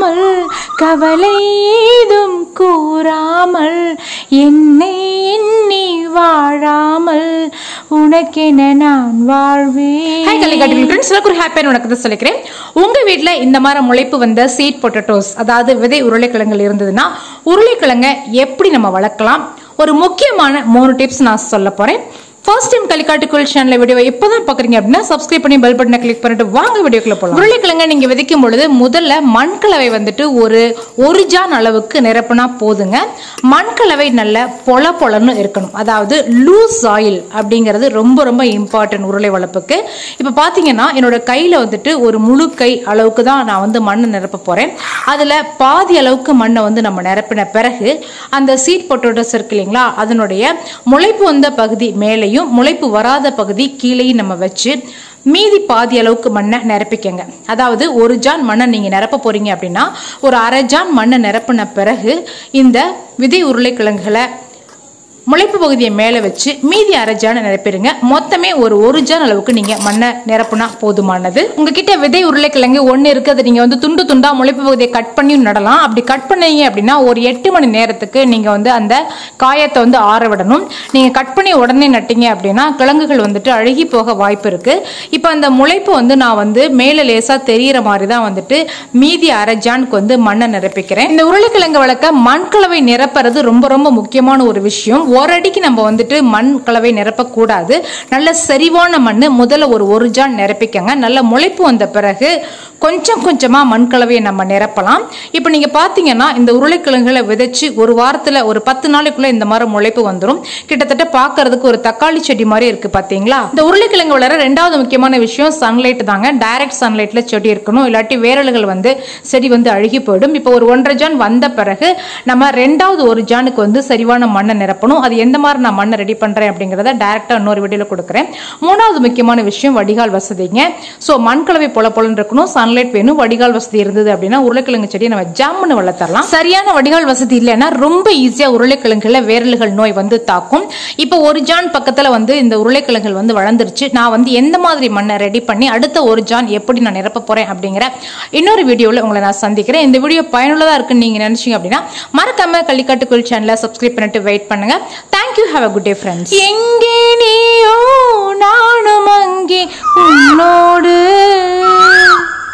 கூறாமல் கவலை ஏதும் கூறாமல் என்னை எண்ணி வாழாமல் உனக்கென நான் வாழ்வேன் ஹாய் கலிகாட்டி ஃப்ரெண்ட்ஸ் எனக்கு ஒரு ஹாப்பியான உனக்கு சொல்லிக்கிறேன் உங்க வீட்ல இந்த மாதிரி முளைப்பு வந்த சீட் பொட்டட்டோஸ் அதாவது விதை உருளைக்கிழங்குகள் இருந்ததுன்னா உருளைக்கிழங்கை எப்படி நம்ம வளர்க்கலாம் ஒரு முக்கியமான மூணு டிப்ஸ் நான் சொல்ல போறேன் ஃபர்ஸ்ட் டைம் கலிக்காட்டுக்குள் சேனல் வீடியோ இப்போதான் பாக்குறீங்க அப்படின்னா சப்ஸ்கிரைப் பண்ணி பெல் பட்டனை கிளிக் பண்ணிட்டு வாங்க வீடியோக்குள்ள போகலாம் உருளைக்கிழங்கை நீங்க விதைக்கும் பொழுது முதல்ல மண்கலவை வந்துட்டு ஒரு ஒரு ஜான் அளவுக்கு நிரப்புனா போதுங்க மண்கலவை நல்ல பொல பொலன்னு இருக்கணும் அதாவது லூஸ் ஆயில் அப்படிங்கிறது ரொம்ப ரொம்ப இம்பார்ட்டன்ட் உருளை வளர்ப்புக்கு இப்போ பார்த்தீங்கன்னா என்னோட கையில் வந்துட்டு ஒரு முழு கை அளவுக்கு தான் நான் வந்து மண்ணை நிரப்ப போகிறேன் அதில் பாதி அளவுக்கு மண்ணை வந்து நம்ம நிரப்பின பிறகு அந்த சீட் பொட்டோட்டோஸ் இருக்கு இல்லைங்களா அதனுடைய முளைப்பு வந்த பகுதி மேலேயும் முளைப்பு வராத பகுதி கீழேயும் நம்ம வச்சு மீதி பாதி அளவுக்கு மண்ணை நிரப்பிக்கங்க அதாவது ஒரு ஜான் மண்ணை நீங்கள் நிரப்ப போறீங்க அப்படின்னா ஒரு அரை ஜான் மண்ணை நிரப்பின பிறகு இந்த விதை உருளைக்கிழங்குகளை முளைப்பு பகுதியை மேலே வச்சு மீதி அரை ஜான் நிரப்பிடுங்க மொத்தமே ஒரு ஒரு ஜான் அளவுக்கு நீங்க மண்ணை நிரப்புனா போதுமானது உங்ககிட்ட விதை உருளைக்கிழங்கு ஒன்று இருக்கு அதை நீங்க வந்து துண்டு துண்டா முளைப்பு பகுதியை கட் பண்ணி நடலாம் அப்படி கட் பண்ணீங்க அப்படின்னா ஒரு எட்டு மணி நேரத்துக்கு நீங்க வந்து அந்த காயத்தை வந்து ஆற விடணும் நீங்க கட் பண்ணி உடனே நட்டீங்க அப்படின்னா கிழங்குகள் வந்துட்டு அழுகி போக வாய்ப்பு இருக்கு இப்போ அந்த முளைப்பு வந்து நான் வந்து மேலே லேசா தெரியிற மாதிரி தான் வந்துட்டு மீதி அரை ஜானுக்கு வந்து மண்ணை நிரப்பிக்கிறேன் இந்த உருளைக்கிழங்கு வளர்க்க மண் கலவை நிரப்புறது ரொம்ப ரொம்ப முக்கியமான ஒரு விஷயம் ஒரு அடிக்கு நம்ம வந்துட்டு மண் கலவை நிரப்பக்கூடாது நல்ல சரிவான மண் முதல்ல ஒரு ஒரு ஜான் நிரப்பிக்கங்க நல்ல முளைப்பு வந்த பிறகு கொஞ்சம் கொஞ்சமா மண் கலவையை நம்ம நிரப்பலாம் இப்போ நீங்க பாத்தீங்கன்னா இந்த உருளைக்கிழங்குகளை விதைச்சு ஒரு வாரத்துல ஒரு பத்து நாளைக்குள்ள இந்த மாதிரி முளைப்பு வந்துடும் கிட்டத்தட்ட பார்க்கிறதுக்கு ஒரு தக்காளி செடி மாதிரி இருக்கு பாத்தீங்களா இந்த உருளைக்கிழங்கு வளர ரெண்டாவது முக்கியமான விஷயம் சன்லைட் தாங்க டைரக்ட் சன்லைட்ல செடி இருக்கணும் இல்லாட்டி வேரல்கள் வந்து செடி வந்து அழுகி போயிடும் இப்போ ஒரு ஒன்றரை ஜான் வந்த பிறகு நம்ம ரெண்டாவது ஒரு ஜானுக்கு வந்து சரிவான மண்ணை நிரப்பணும் அது எந்த மாதிரி நான் மண்ணை ரெடி பண்றேன் அப்படிங்கறத டைரக்டா இன்னொரு வீடியோல கொடுக்குறேன் மூணாவது முக்கியமான விஷயம் வடிகால் வசதிங்க ஸோ மண் கலவை பொல பொலன்னு இருக்கணும் சன்லைட் வேணும் வடிகால் வசதி இருந்தது அப்படின்னா உருளைக்கிழங்கு செடியை நம்ம ஜாமுன்னு வளர்த்தரலாம் சரியான வடிகால் வசதி இல்லைன்னா ரொம்ப ஈஸியா உருளைக்கிழங்குல வேரல்கள் நோய் வந்து தாக்கும் இப்போ ஒரு ஜான் பக்கத்துல வந்து இந்த உருளைக்கிழங்குகள் வந்து வளர்ந்துருச்சு நான் வந்து எந்த மாதிரி மண்ணை ரெடி பண்ணி அடுத்த ஒரு ஜான் எப்படி நான் நிரப்ப போறேன் அப்படிங்கிற இன்னொரு வீடியோவில் உங்களை நான் சந்திக்கிறேன் இந்த வீடியோ பயனுள்ளதா இருக்குன்னு நீங்க நினைச்சீங்க அப்படின்னா மறக்காம கள்ளிக்காட்டுக்குள் சேனலை சப்ஸ்கிரைப் பண்ணிட்டு வெயிட் பண்ணுங்க thank you have a good day friends எங்கே நீயோ நானும் அங்கே உன்னோடு